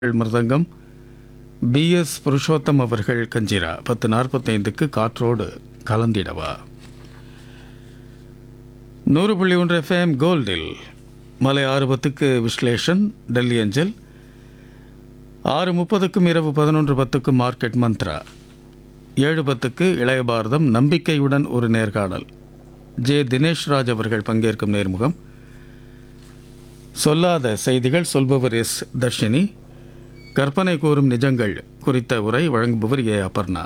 மிருதங்கம் B S Purushottam அவர்கள் கஞ்சிரா பத்து நாற்பத்தைந்துக்கு காற்றோடு கலந்திடவா நூறு புள்ளி ஒன்று எஃப்எம் கோல்டில் மாலை ஆறு பத்துக்கு விஸ்லேஷன் டெல்லி அஞ்சல் ஆறு முப்பதுக்கும் இரவு பதினொன்று பத்துக்கும் மார்க்கெட் மந்த்ரா ஏழு பத்துக்கு இளைய பாரதம் நம்பிக்கையுடன் ஒரு நேர்காணல் ஜே தினேஷ் ராஜ் அவர்கள் பங்கேற்கும் நேர்முகம் சொல்லாத செய்திகள் சொல்பவர் எஸ் தர்ஷினி கற்பனை கூறும் நிஜங்கள் குறித்த உரை வழங்குபவர் ஏ அபர்ணா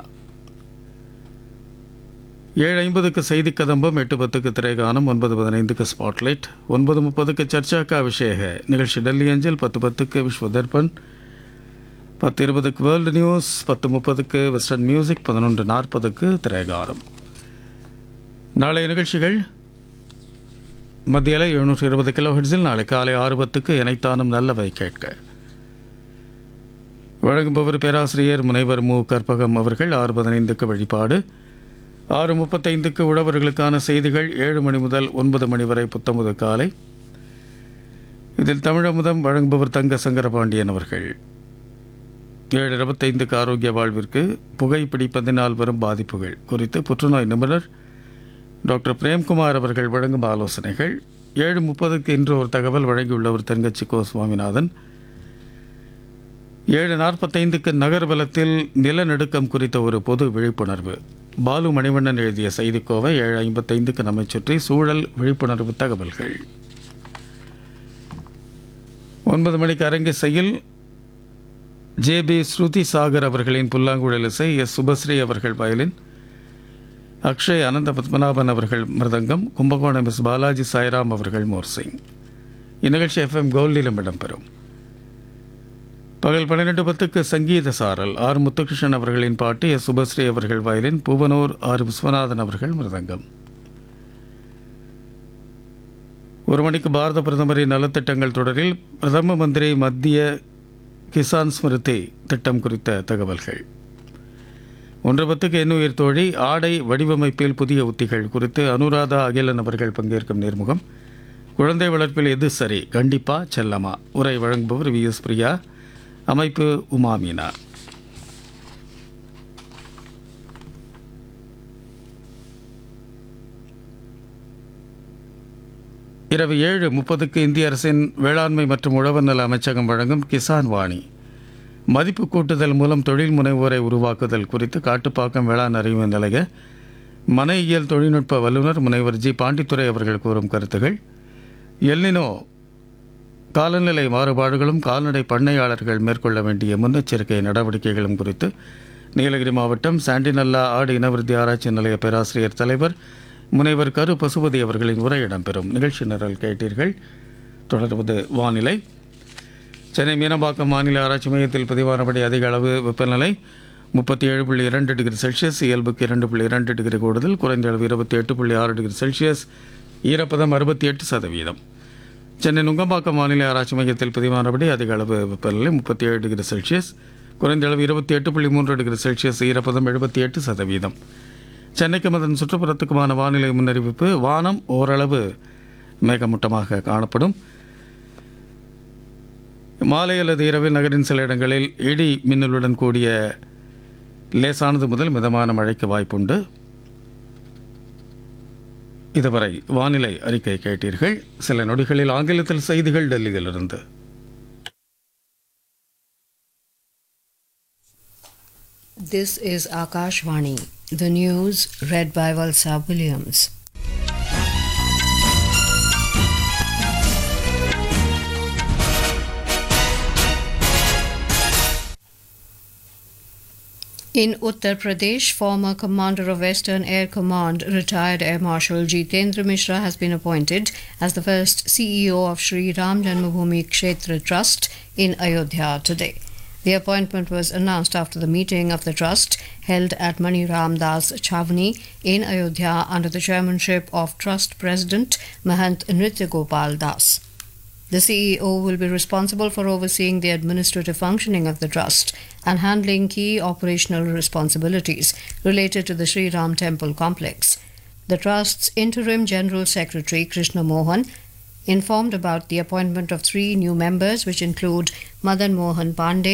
ஏழு ஐம்பதுக்கு செய்தி கதம்பம் எட்டு பத்துக்கு திரைகானம் ஒன்பது பதினைந்துக்கு ஸ்பாட்லைட் ஒன்பது முப்பதுக்கு சர்ச்சாக்கா அபிஷேக நிகழ்ச்சி டெல்லி அஞ்சல் பத்து பத்துக்கு விஸ்வ தர்பன் பத்து இருபதுக்கு வேர்ல்டு நியூஸ் பத்து முப்பதுக்கு வெஸ்டர்ன் மியூசிக் பதினொன்று நாற்பதுக்கு திரைகானம் நாளைய நிகழ்ச்சிகள் மத்தியில் எழுநூற்றி இருபது கிலோ ஹெட்ஸில் நாளை காலை ஆறு பத்துக்கு இணைத்தானும் நல்லவை கேட்க வழங்குபவர் பேராசிரியர் முனைவர் மு கற்பகம் அவர்கள் ஆறு பதினைந்துக்கு வழிபாடு ஆறு முப்பத்தைந்துக்கு உழவர்களுக்கான செய்திகள் ஏழு மணி முதல் ஒன்பது மணி வரை புத்தமுது காலை இதில் தமிழமுதம் வழங்குபவர் தங்க சங்கரபாண்டியன் அவர்கள் ஏழு இருபத்தைந்துக்கு ஆரோக்கிய வாழ்விற்கு புகைப்பிடிப்பதினால் வரும் பாதிப்புகள் குறித்து புற்றுநோய் நிபுணர் டாக்டர் பிரேம்குமார் அவர்கள் வழங்கும் ஆலோசனைகள் ஏழு முப்பதுக்கு இன்று ஒரு தகவல் வழங்கியுள்ளவர் தென்கட்சி கோ சுவாமிநாதன் ஏழு நாற்பத்தைந்துக்கு நகர்வலத்தில் நிலநடுக்கம் குறித்த ஒரு பொது விழிப்புணர்வு பாலு மணிவண்ணன் எழுதிய செய்திக்கோவை ஏழு ஐம்பத்தைந்துக்கு நம்மை சுற்றி சூழல் விழிப்புணர்வு தகவல்கள் ஒன்பது மணிக்கு அரங்கிசையில் ஜே பி ஸ்ருதி சாகர் அவர்களின் புல்லாங்குழல் இசை எஸ் சுபஸ்ரீ அவர்கள் வயலின் அக்ஷய் அனந்த பத்மநாபன் அவர்கள் மிருதங்கம் கும்பகோணம் எஸ் பாலாஜி சாய்ராம் அவர்கள் மோர்சிங் இந்நிகழ்ச்சி எஃப்எம் கோல்டிலும் இடம்பெறும் பகல் பன்னிரெண்டு பத்துக்கு சங்கீத சாரல் ஆர் முத்துகிருஷ்ணன் அவர்களின் பாட்டு எஸ் சுபஸ்ரீ அவர்கள் வயலின் பூவனூர் ஆர் விஸ்வநாதன் அவர்கள் மிருதங்கம் ஒரு மணிக்கு பாரத பிரதமரின் நலத்திட்டங்கள் தொடரில் பிரதம மந்திரி மத்திய கிசான் ஸ்மிருதி திட்டம் குறித்த தகவல்கள் ஒன்று பத்துக்கு எண்ணுயிர் தோழி ஆடை வடிவமைப்பில் புதிய உத்திகள் குறித்து அனுராதா அகிலன் அவர்கள் பங்கேற்கும் நேர்முகம் குழந்தை வளர்ப்பில் எது சரி கண்டிப்பா செல்லமா உரை வழங்குபவர் வி எஸ் பிரியா அமைப்பு உமா மீனா இரவு ஏழு முப்பதுக்கு இந்திய அரசின் வேளாண்மை மற்றும் உழவர் நல அமைச்சகம் வழங்கும் கிசான் வாணி மதிப்பு கூட்டுதல் மூலம் தொழில் முனைவோரை உருவாக்குதல் குறித்து காட்டுப்பாக்கம் வேளாண் அறிவு நிலைய மனையியல் தொழில்நுட்ப வல்லுநர் முனைவர் ஜி பாண்டித்துரை அவர்கள் கூறும் கருத்துகள் எல்னினோ காலநிலை மாறுபாடுகளும் கால்நடை பண்ணையாளர்கள் மேற்கொள்ள வேண்டிய முன்னெச்சரிக்கை நடவடிக்கைகளும் குறித்து நீலகிரி மாவட்டம் சாண்டிநல்லா ஆடு இனவிருத்தி ஆராய்ச்சி நிலைய பேராசிரியர் தலைவர் முனைவர் கரு பசுபதி அவர்களின் உரை இடம்பெறும் நிகழ்ச்சி நிரல் கேட்டீர்கள் தொடர்வது வானிலை சென்னை மீனம்பாக்கம் வானிலை ஆராய்ச்சி மையத்தில் பதிவானபடி அதிக அளவு வெப்பநிலை முப்பத்தி ஏழு புள்ளி இரண்டு டிகிரி செல்சியஸ் இயல்புக்கு இரண்டு புள்ளி இரண்டு டிகிரி கூடுதல் குறைந்த அளவு இருபத்தி எட்டு புள்ளி ஆறு டிகிரி செல்சியஸ் ஈரப்பதம் அறுபத்தி எட்டு சதவீதம் சென்னை நுங்கம்பாக்கம் வானிலை ஆராய்ச்சி மையத்தில் பதிவானபடி அதிக அளவு வெப்பநிலை முப்பத்தி ஏழு டிகிரி செல்சியஸ் குறைந்த அளவு இருபத்தி எட்டு புள்ளி மூன்று டிகிரி செல்சியஸ் ஈரப்பதம் எழுபத்தி எட்டு சதவீதம் சென்னைக்கும் அதன் சுற்றுப்புறத்துக்குமான வானிலை முன்னறிவிப்பு வானம் ஓரளவு மேகமூட்டமாக காணப்படும் மாலை அல்லது இரவில் நகரின் சில இடங்களில் இடி மின்னலுடன் கூடிய லேசானது முதல் மிதமான மழைக்கு வாய்ப்புண்டு இதுவரை வானிலை அறிக்கை கேட்டீர்கள் சில நொடிகளில் ஆங்கிலத்தில் செய்திகள் டெல்லியிலிருந்து This is Akashvani, the news read by Valsa Williams. In Uttar Pradesh, former commander of Western Air Command, retired Air Marshal Jitendra Mishra, has been appointed as the first CEO of Sri Ram Janmabhoomi Kshetra Trust in Ayodhya today. The appointment was announced after the meeting of the trust held at Mani Ram Das Chavni in Ayodhya under the chairmanship of Trust President Mahant Nritya Gopal Das. The CEO will be responsible for overseeing the administrative functioning of the trust and handling key operational responsibilities related to the Sri Ram Temple complex. The trust's interim general secretary Krishna Mohan informed about the appointment of three new members, which include Madan Mohan Pandey,